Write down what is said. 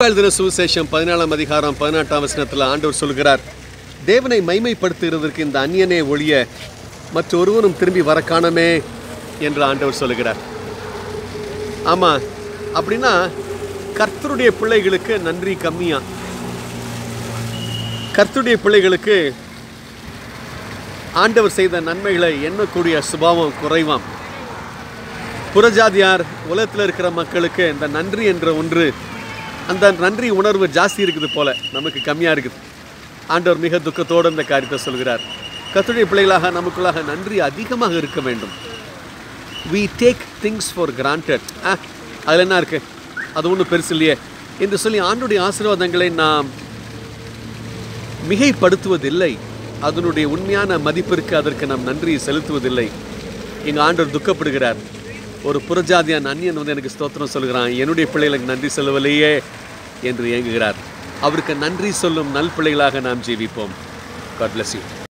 எழுதின சுவிசேஷம் பதினாலாம் அதிகாரம் பதினெட்டாம் வசனத்தில் ஆண்டவர் சொல்கிறார் தேவனை மைமைப்படுத்துகிறதற்கு இந்த அந்நியனே ஒழிய மற்றொருவரும் திரும்பி வர காணமே என்று ஆண்டவர் சொல்லுகிறார் ஆமாம் அப்படின்னா கர்த்தருடைய பிள்ளைகளுக்கு நன்றி கம்மியா கர்த்தருடைய பிள்ளைகளுக்கு ஆண்டவர் செய்த நன்மைகளை எண்ணக்கூடிய சுபாவம் குறைவாம் புறஜாதியார் உலகத்தில் இருக்கிற மக்களுக்கு இந்த நன்றி என்ற ஒன்று அந்த நன்றி உணர்வு ஜாஸ்தி இருக்குது போல நமக்கு கம்மியாக இருக்குது ஆண்டவர் மிக துக்கத்தோடு இந்த காரியத்தை சொல்கிறார் கர்த்தருடைய பிள்ளைகளாக நமக்குள்ளாக நன்றி அதிகமாக இருக்க வேண்டும் we take things for granted ஆ அதில் என்ன இருக்குது அது ஒன்றும் பெருசு இல்லையே என்று சொல்லி ஆண்டுடைய ஆசீர்வாதங்களை நாம் மிகைப்படுத்துவதில்லை அதனுடைய உண்மையான மதிப்பிற்கு அதற்கு நாம் நன்றி செலுத்துவதில்லை எங்கள் ஆண்டவர் துக்கப்படுகிறார் ஒரு புறஜாதியான் அந்நியன் வந்து எனக்கு ஸ்தோத்திரம் சொல்கிறான் என்னுடைய பிள்ளைகளுக்கு நன்றி சொல்லவில்லையே என்று ஏங்குகிறார் அவருக்கு நன்றி சொல்லும் நல் பிள்ளைகளாக நாம் ஜீவிப்போம் காட் bless you